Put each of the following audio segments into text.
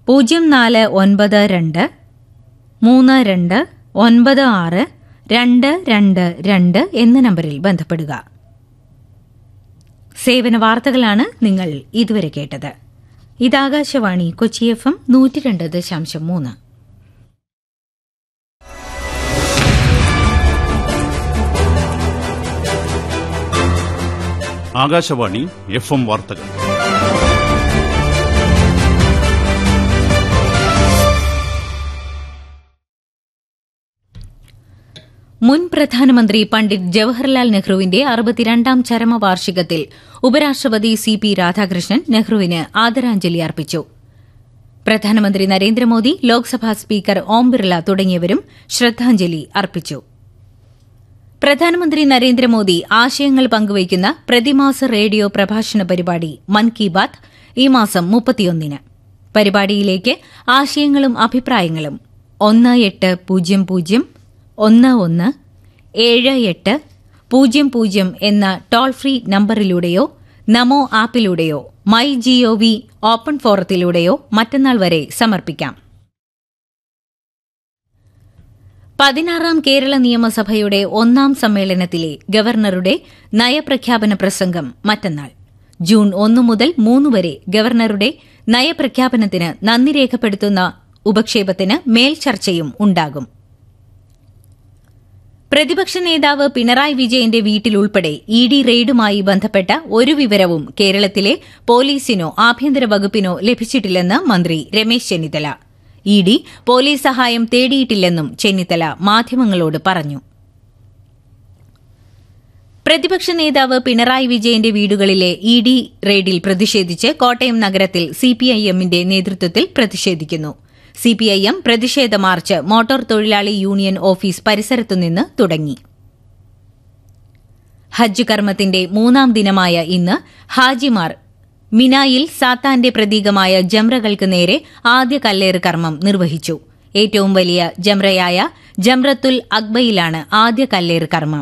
പൂജ്യം നാല് ഒൻപത് രണ്ട് മൂന്ന് രണ്ട് ഒൻപത് ആറ് രണ്ട് രണ്ട് രണ്ട് എന്ന നമ്പറിൽ ബന്ധപ്പെടുക സേവന വാർത്തകളാണ് നിങ്ങൾ ഇതുവരെ കേട്ടത് ഇത് ആകാശവാണി കൊച്ചി എഫ് എം നൂറ്റി രണ്ട് ദശാംശം മൂന്ന് ആകാശവാണി എഫ് എം വാർത്തകൾ മുൻ പ്രധാനമന്ത്രി പണ്ഡിറ്റ് ജവഹർലാൽ നെഹ്റുവിന്റെ അറുപത്തിരണ്ടാം ചരമവാർഷികത്തിൽ ഉപരാഷ്ട്രപതി സി പി രാധാകൃഷ്ണൻ നെഹ്റുവിന് ആദരാഞ്ജലി അർപ്പിച്ചു പ്രധാനമന്ത്രി നരേന്ദ്രമോദി ലോക്സഭാ സ്പീക്കർ ഓം ബിർല തുടങ്ങിയവരും ശ്രദ്ധാഞ്ജലി അർപ്പിച്ചു പ്രധാനമന്ത്രി നരേന്ദ്രമോദി ആശയങ്ങൾ പങ്കുവയ്ക്കുന്ന പ്രതിമാസ റേഡിയോ പ്രഭാഷണ പരിപാടി മൻ കി ബാത് ഈ മാസം മുപ്പത്തിയൊന്നിന് പരിപാടിയിലേക്ക് ആശയങ്ങളും അഭിപ്രായങ്ങളും ഒന്ന് എട്ട് പൂജ്യം പൂജ്യം ഒന്ന് ഒന്ന് ഏഴ് എട്ട് പൂജ്യം പൂജ്യം എന്ന ടോൾ ഫ്രീ നമ്പറിലൂടെയോ നമോ ആപ്പിലൂടെയോ മൈ ജിഒവി ഓപ്പൺ ഫോറത്തിലൂടെയോ മറ്റന്നാൾ വരെ സമർപ്പിക്കാം പതിനാറാം കേരള നിയമസഭയുടെ ഒന്നാം സമ്മേളനത്തിലെ ഗവർണറുടെ നയപ്രഖ്യാപന പ്രസംഗം മറ്റന്നാൾ ജൂൺ ഒന്ന് മുതൽ മൂന്ന് വരെ ഗവർണറുടെ നയപ്രഖ്യാപനത്തിന് നന്ദി രേഖപ്പെടുത്തുന്ന ഉപക്ഷേപത്തിന് മേൽചർച്ചയും ഉണ്ടാകും പ്രതിപക്ഷ നേതാവ് പിണറായി വിജയന്റെ വീട്ടിലുൾപ്പെടെ ഇ ഡി റെയ്ഡുമായി ബന്ധപ്പെട്ട ഒരു വിവരവും കേരളത്തിലെ പോലീസിനോ ആഭ്യന്തര വകുപ്പിനോ ലഭിച്ചിട്ടില്ലെന്ന് മന്ത്രി Ramesh Chennithala E D police സഹായം തേടിയിട്ടില്ലെന്നും ചെന്നിത്തല മാധ്യമങ്ങളോട് പറഞ്ഞു പ്രതിപക്ഷ നേതാവ് പിണറായി വിജയന്റെ വീടുകളിലെ ഇ ഡി റെയ്ഡിൽ പ്രതിഷേധിച്ച് കോട്ടയം നഗരത്തിൽ സിപിഐഎമ്മിന്റെ നേതൃത്വത്തിൽ പ്രതിഷേധിക്കുന്നു സിപിഐഎം പ്രതിഷേധ മാർച്ച് മോട്ടോർ തൊഴിലാളി യൂണിയൻ ഓഫീസ് പരിസരത്തുനിന്ന് തുടങ്ങി ഹജ്ജ് കർമ്മത്തിന്റെ മൂന്നാം ദിനമായ ഇന്ന് ഹാജിമാർ മിനായിൽ സാത്താന്റെ പ്രതീകമായ ജംറകൾക്ക് നേരെ ആദ്യ കല്ലേറ് കർമ്മം നിർവഹിച്ചു ഏറ്റവും വലിയ ജംറയായ ജംറത്തുൽ അക്ബയിലാണ് ആദ്യ കല്ലേറ് കർമ്മം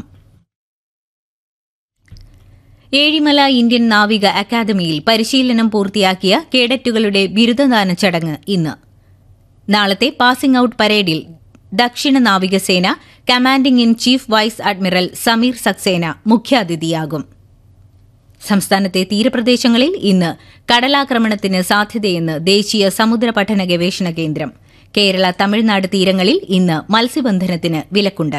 ഏഴിമല ഇന്ത്യൻ നാവിക അക്കാദമിയിൽ പരിശീലനം പൂർത്തിയാക്കിയ കേഡറ്റുകളുടെ ബിരുദദാന ചടങ്ങ് ഇന്ന് നാളത്തെ പാസിംഗ് ഔട്ട് പരേഡിൽ ദക്ഷിണ നാവികസേന commanding in chief vice admiral Sameer Saxena മുഖ്യാതിഥിയാകും സംസ്ഥാനത്തെ തീരപ്രദേശങ്ങളിൽ ഇന്ന് കടലാക്രമണത്തിന് സാധ്യതയെന്ന് ദേശീയ സമുദ്ര പഠന ഗവേഷണ കേന്ദ്രം കേരള തമിഴ്നാട് തീരങ്ങളിൽ ഇന്ന് മത്സ്യബന്ധനത്തിന് വിലക്കുണ്ട്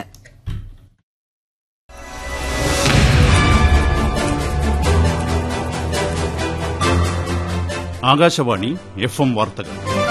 ആകാശവാണി എഫ് എം വാർത്തകൾ